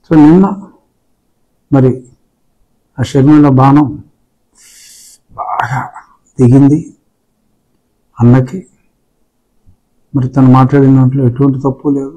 So నిన్న మరి ఆ షర్మిల బాణం బాగా దిగింది అన్నకి మరి తను మాట్లాడిన దాంట్లో ఎటువంటి తప్పు లేదు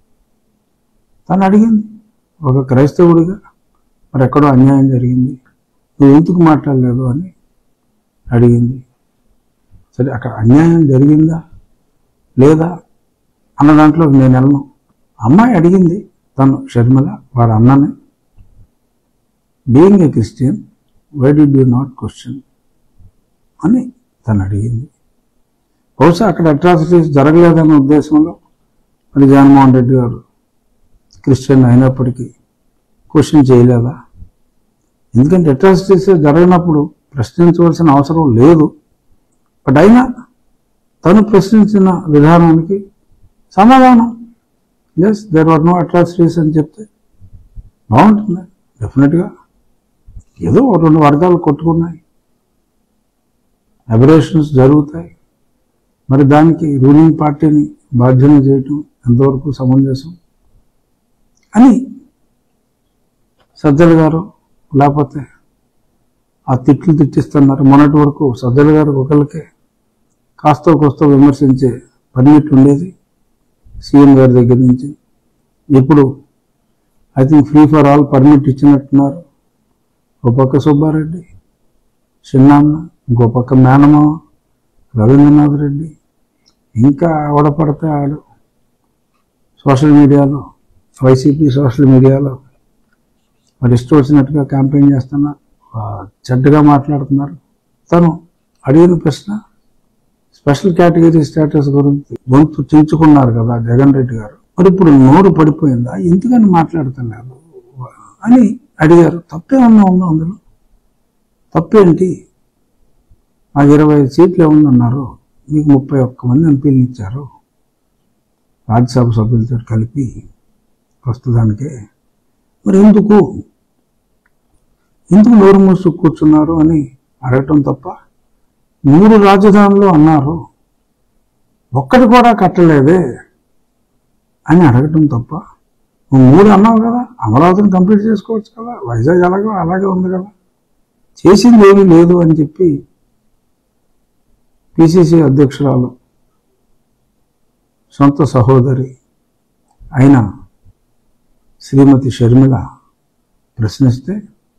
తను అడిగింది ఒక క్రైస్తవుడిగా మరి ఎక్కడో అన్యాయం జరిగింది నువ్వు ఎందుకు మాట్లాడలేదు అని అడిగింది సరే అక్కడ అన్యాయం జరిగిందా లేదా అన్న దాంట్లో నేను వెళ్ళను అమ్మాయి అడిగింది తను షర్మిల వారి అన్నని being a Christian why do you not question అని తను అడిగింది బహుశా అక్కడ అట్రాసిటీస్ జరగలేదన్న ఉద్దేశంలో మరి జగన్మోహన్ రెడ్డి గారు క్రిస్టియన్ అయినప్పటికీ క్వశ్చన్ చేయలేదా ఎందుకంటే అట్రాసిటీస్ జరిగినప్పుడు ప్రశ్నించవలసిన అవసరం లేదు బట్ అయినా తను ప్రశ్నించిన విధానానికి సమాధానం yes there were no atrocities అని చెప్తే బాగుంటుంది డెఫినెట్గా ఏదో ఒక రెండు వర్గాలు కొట్టుకున్నాయి అబరేషన్స్ జరుగుతాయి మరి దానికి రూలింగ్ పార్టీని బాధ్యత చేయటం ఎంతవరకు సమంజసం అని సజ్జల గారు లేకపోతే ఆ తిట్లు తిట్టిస్తున్నారు మొన్నటి వరకు సజ్జల గారు ఒకరికే కాస్త కోస్త విమర్శించే పర్మిట్ ఉండేది సీఎం గారి దగ్గర నుంచి ఇప్పుడు I think free for all permit ఇచ్చినట్టున్నారు ఒక పక్క సుబ్బారెడ్డి చిన్నాన్న ఇంకో పక్క మేనమావ రవీంద్రనాథ్ రెడ్డి ఇంకా ఆవిడపడితే ఆడు సోషల్ మీడియాలో వైసీపీ సోషల్ మీడియాలో మరి ఇష్టం వచ్చినట్టుగా క్యాంపెయిన్ చేస్తున్నారు ఆ, చెడ్డగా మాట్లాడుతున్నారు తను అడిగిన ప్రశ్న స్పెషల్ కేటగిరీ స్టేటస్ గురించి గొంతు చించుకున్నారు కదా జగన్ రెడ్డి గారు మరి ఇప్పుడు నోరు పడిపోయిందా ఎందుకని మాట్లాడుతున్నారు అని అడిగారు తప్పేమన్నా ఉందా అందులో తప్పేంటి మాకు ఇరవై ఐదు సీట్లు ఏముందన్నారు మీకు ముప్పై ఒక్క మంది ఎంపీలు ఇచ్చారు రాజ్యసభ సభ్యులతో కలిపి ప్రస్తుతానికే మరి ఎందుకు ఎందుకు నోరు మూసు కూర్చున్నారు అని అడగటం తప్ప మూడు రాజధానులు అన్నారు ఒక్కటి కూడా కట్టలేదే అని అడగటం తప్ప నువ్వు మూడు అన్నావు కదా అమరావతిని కంప్లీట్ చేసుకోవచ్చు కదా వైజాగ్ అలాగే అలాగే ఉంది కదా చేసింది ఏమీ లేదు అని చెప్పి పిసిసి అధ్యక్షురాలు సొంత సహోదరి అయిన శ్రీమతి షర్మిల ప్రశ్నిస్తే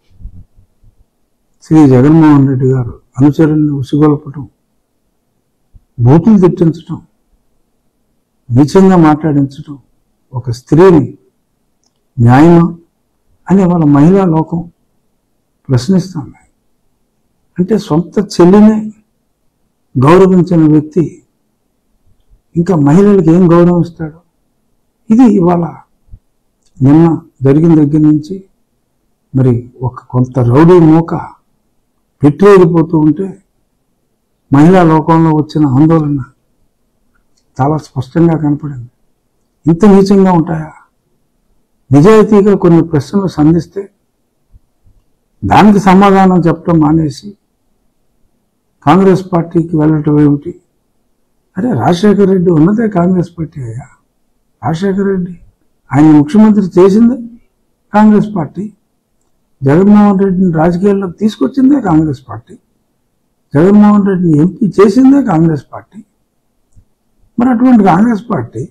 శ్రీ జగన్మోహన్ రెడ్డి గారు అనుచరుల్ని ఉసిగొల్పటం బూతులు తిట్టించటం నీచంగా మాట్లాడించటం ఒక స్త్రీని న్యాయమా అని వాళ్ళ మహిళా లోకం ప్రశ్నిస్తుంది అంటే సొంత చెల్లినే గౌరవించిన వ్యక్తి ఇంకా మహిళలకు ఏం గౌరవం ఇస్తాడు ఇది ఇవాళ నిన్న జరిగిన దగ్గర నుంచి మరి ఒక కొంత రౌడీ మూక పెట్టేరిపోతూ ఉంటే మహిళా లోకంలో వచ్చిన ఆందోళన చాలా స్పష్టంగా కనపడింది ఇంత నీచంగా ఉంటాయా నిజాయితీగా కొన్ని ప్రశ్నలు సంధిస్తే దానికి సమాధానం చెప్పడం మానేసి కాంగ్రెస్ పార్టీకి వెళ్ళటం ఏమిటి అరే రాజశేఖర రెడ్డి ఉన్నదే కాంగ్రెస్ పార్టీ అయ్యా రాజశేఖర రెడ్డి ఆయన ముఖ్యమంత్రి చేసిందే కాంగ్రెస్ పార్టీ జగన్మోహన్ రెడ్డిని రాజకీయాల్లోకి తీసుకొచ్చిందే కాంగ్రెస్ పార్టీ జగన్మోహన్ రెడ్డిని ఎంపీ చేసిందే కాంగ్రెస్ పార్టీ మరి అటువంటి కాంగ్రెస్ పార్టీ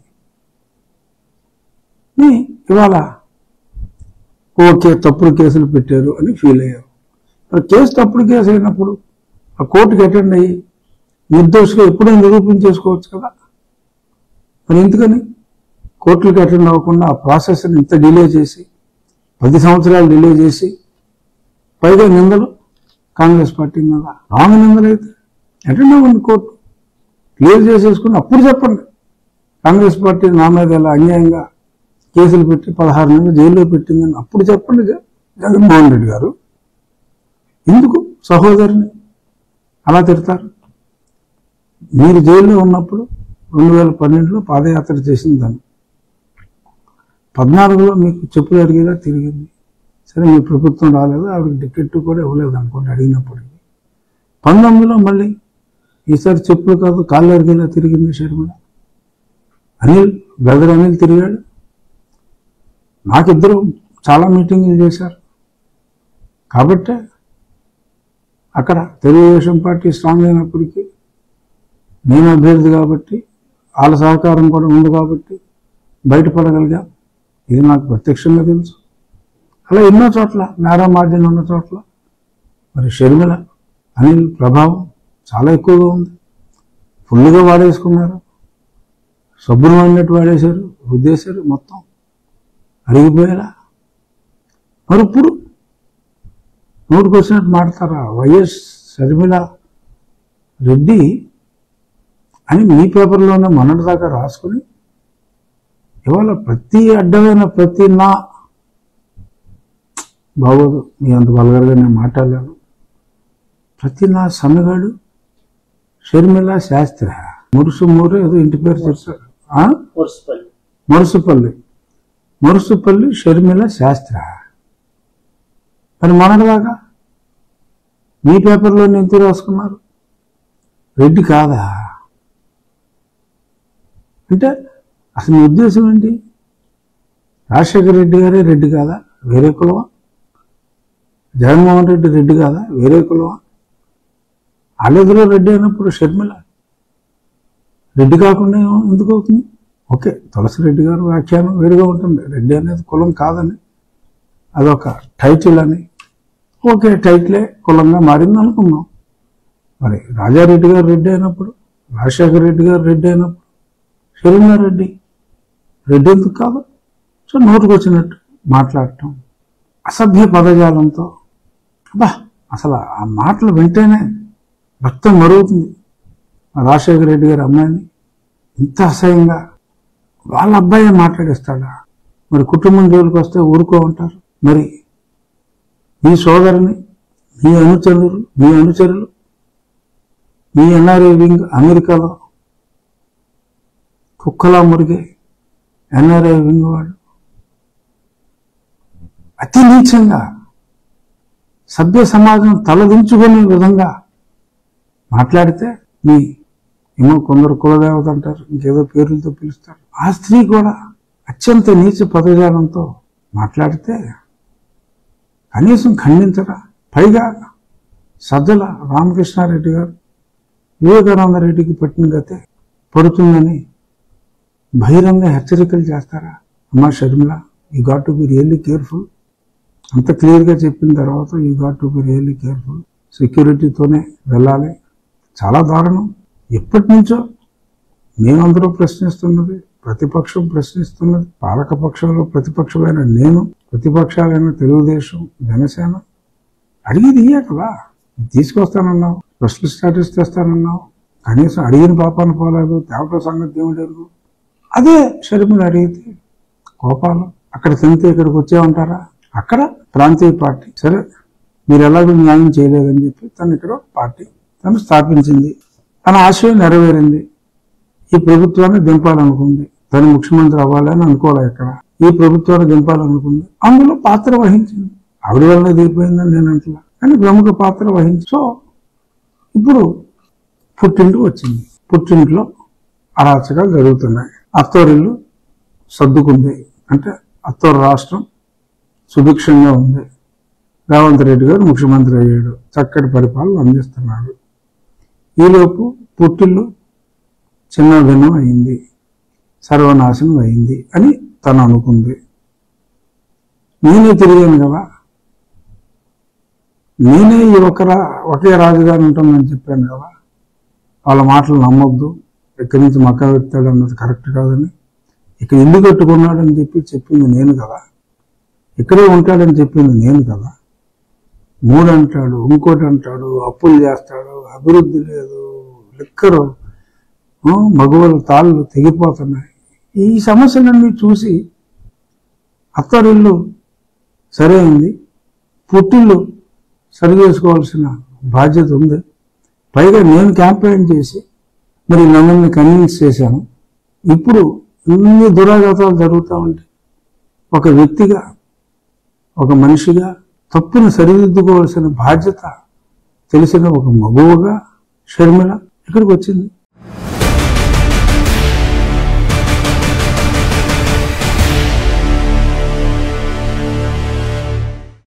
ని ఇవాళ ఓకే తప్పుడు కేసులు పెట్టారు అని ఫీల్ అయ్యారు మరి కేసు తప్పుడు కేసు అయినప్పుడు ఆ కోర్టుకి అటెండ్ అయ్యి నిర్దోషిగా ఎప్పుడూ నిరూపించేసుకోవచ్చు కదా మరి ఎందుకని కోర్టులకు అటెండ్ అవ్వకుండా ఆ ప్రాసెస్ని ఇంత డిలే చేసి పది సంవత్సరాలు డిలే చేసి పైగా నిందలు కాంగ్రెస్ పార్టీ మీద రాంగ్ నిందలు అయితే అటెండ్ అవ్వండి కోర్టు క్లియర్ చేసేసుకుని అప్పుడు చెప్పండి కాంగ్రెస్ పార్టీ నా మీద ఇలా అన్యాయంగా కేసులు పెట్టి పదహారు నెలలు జైల్లో పెట్టిందని అప్పుడు చెప్పండి జ- జగన్మోహన్ రెడ్డి గారు ఎందుకు సహోదరిని అలా తిడతారు మీరు జైల్లో ఉన్నప్పుడు రెండు వేల పన్నెండులో పాదయాత్ర చేసింది దాన్ని పద్నాలుగులో మీకు చెప్పులు అడిగేలా తిరిగింది సరే మీ ప్రభుత్వం రాలేదు ఆవిడకి టికెట్ కూడా ఇవ్వలేదు అనుకోండి అడిగినప్పటికీ పంతొమ్మిదిలో మళ్ళీ ఈసారి చెప్పులు కాదు కాళ్ళు అరిగేలా తిరిగింది షర్మిల అనిల్ బ్రదర్ అనిల్ తిరిగాడు నాకిద్దరు చాలా మీటింగులు చేశారు కాబట్టే అక్కడ తెలుగుదేశం పార్టీ స్ట్రాంగ్ అయినప్పటికీ నేను అభ్యర్థి కాబట్టి వాళ్ళ సహకారం కూడా ఉంది కాబట్టి బయటపడగలిగాం ఇది నాకు ప్రత్యక్షంగా తెలుసు అలా ఎన్నో చోట్ల నేర మార్జిన్ ఉన్న చోట్ల మరి షర్మిల అనిల్ ప్రభావం చాలా ఎక్కువగా ఉంది ఫుల్గా వాడేసుకున్నారు సబ్బును వాడినట్టు వాడేశారు రుద్దేశారు మొత్తం అరిగిపోయేలా మరి ఇప్పుడు నోటికి వచ్చినట్టు మాడతారా వైఎస్ షర్మిల రెడ్డి అని మీ పేపర్లోనే మొన్నటి దాకా రాసుకుని ఇవాళ ప్రతి అడ్డమైన ప్రతి నా బాగోదు మీ అంత బలగరగా నేను మాట్లాడలేను ప్రతి నా సన్నగాడు షర్మిల శాస్త్ర మురుసు మూరు ఏదో ఇంటి పేరు చెప్పారు ఆ? మున్సిపల్ మురుసుపల్లి మురుసుపల్లి షర్మిల శాస్త్ర మరి మొన్నటిదాకా మీ పేపర్లో ఎందుకు రాసుకున్నారు రెడ్డి కాదా అంటే అసలు మీ ఉద్దేశం ఏంటి రాజశేఖర రెడ్డి గారే రెడ్డి కాదా వేరే కులమా జగన్మోహన్ రెడ్డి రెడ్డి కాదా వేరే కులమా వాళ్ళిద్దరూ రెడ్డి అయినప్పుడు షర్మిల రెడ్డి కాకుండా ఏమో- ఎందుకు అవుతుంది ఓకే తులసి రెడ్డి గారు వ్యాఖ్యానం వేరుగా ఉంటుంది రెడ్డి అనేది కులం కాదని అదొక టైటిల్ అని ఓకే టైటిలే కులంగా మారింది అనుకుందాం మరి రాజారెడ్డి గారు రెడ్డి అయినప్పుడు రాజశేఖర రెడ్డి గారు రెడ్డి అయినప్పుడు షరీనా రెడ్డి రెడ్డి ఎందుకు కాదు సో నోటుకు వచ్చినట్టు మాట్లాడటం అసభ్య పదజాలంతో అబ్బా అసలు ఆ మాటలు వింటేనే రక్తం మరుగుతుంది మా రాజశేఖర రెడ్డి గారి అమ్మాయిని ఇంత అసహ్యంగా వాళ్ళ అబ్బాయి మాట్లాడేస్తాడా మరి కుటుంబం జోలికి వస్తే ఊరుకో ఉంటారు మరి మీ సోదరుని మీ అనుచరులు మీ అనుచరులు మీ ఎన్ఆర్ఐ వింగ్ అమెరికాలో కుక్కలా మురిగే ఎన్ఆర్ఐ వింగ్ వాడు అతి నీచంగా సభ్య సమాజం తలదించుకునే విధంగా మాట్లాడితే మీ ఏమో కొందరు కులదేవత అంటారు ఇంకేదో పేర్లతో పిలుస్తారు ఆ స్త్రీ కూడా అత్యంత నీచ పదజాలంతో మాట్లాడితే కనీసం ఖండించరా పైగా సజ్జల రామకృష్ణారెడ్డి గారు వివేకానంద రెడ్డికి పట్టిన గతే పడుతుందని బహిరంగ హెచ్చరికలు చేస్తారా అమ్మా Sharmila you got to be really careful అంత క్లియర్గా చెప్పిన తర్వాత you got to be really careful సెక్యూరిటీతోనే వెళ్ళాలి చాలా దారుణం ఎప్పటి నుంచో మేమందరూ ప్రశ్నిస్తున్నది ప్రతిపక్షం ప్రశ్నిస్తున్నది పాలక పక్షంలో ప్రతిపక్షమైన నేను ప్రతిపక్షాలైన తెలుగుదేశం జనసేన అడిగేది ఇయ్యే కదా తీసుకొస్తానన్నావు స్పెషల్ స్టాటస్ తెస్తానన్నావు కనీసం అడిగిన పాపాన పోలేదు తేవట సంగతి ఏమిటరు అదే షర్మిల అడిగితే కోపాలు అక్కడ తింటే ఇక్కడికి వచ్చేమంటారా అక్కడ ప్రాంతీయ పార్టీ సరే మీరు ఎలాగో న్యాయం చేయలేదని చెప్పి తను ఇక్కడ పార్టీ తను స్థాపించింది తన ఆశయం నెరవేరింది ఈ ప్రభుత్వాన్ని దింపాలనుకుంది తను ముఖ్యమంత్రి అవ్వాలని అనుకోలే ఇక్కడ ఈ ప్రభుత్వాన్ని దింపాలనుకుంది అందులో పాత్ర వహించింది ఆవిడ వల్ల దిగిపోయిందని నేను అంటలా కానీ ప్రముఖ పాత్ర వహించి సో ఇప్పుడు పుట్టింటికి వచ్చింది పుట్టింట్లో అరాచకాలు జరుగుతున్నాయి అత్తోరిల్లు సర్దుకుంది అంటే అత్తోరు రాష్ట్రం సుభిక్షంగా ఉంది రేవంత్ రెడ్డి గారు ముఖ్యమంత్రి అయ్యాడు చక్కటి పరిపాలన అందిస్తున్నాడు ఈలోపు పుట్టిల్లు చిన్న భిన్నం అయింది సర్వనాశనం అయింది అని తను అనుకుంది నేనే తిరిగాను కదా నేనే ఈ ఒక రా ఒకే రాజధాని ఉంటుందని చెప్పాను కదా వాళ్ళ మాటలు నమ్మొద్దు ఇక్కడి నుంచి మక్క వెళ్తాడు అన్నది కరెక్ట్ కాదని ఇక్కడ ఇల్లు కట్టుకున్నాడని చెప్పి చెప్పింది నేను కదా ఇక్కడే ఉంటాడని చెప్పింది నేను కదా మూడు అంటాడు ఇంకోటి అంటాడు అప్పులు చేస్తాడు అభివృద్ధి లేదు లిక్కరు ఆ, మగవాళ్ళ తాళ్ళు తెగిపోతున్నాయి ఈ సమస్యలన్నీ చూసి అత్తరిల్లు సరే అయింది పుట్టిల్లు సరి చేసుకోవాల్సిన బాధ్యత ఉంది పైగా నేను క్యాంపెయిన్ చేసి మరి నన్ను కన్విన్స్ చేశాను ఇప్పుడు ఇన్ని దురాఘాతాలు జరుగుతూ ఉంటాయి ఒక వ్యక్తిగా ఒక మనిషిగా తప్పును సరిదిద్దుకోవాల్సిన బాధ్యత తెలిసిన ఒక మగువగా షర్మిల ఇక్కడికి వచ్చింది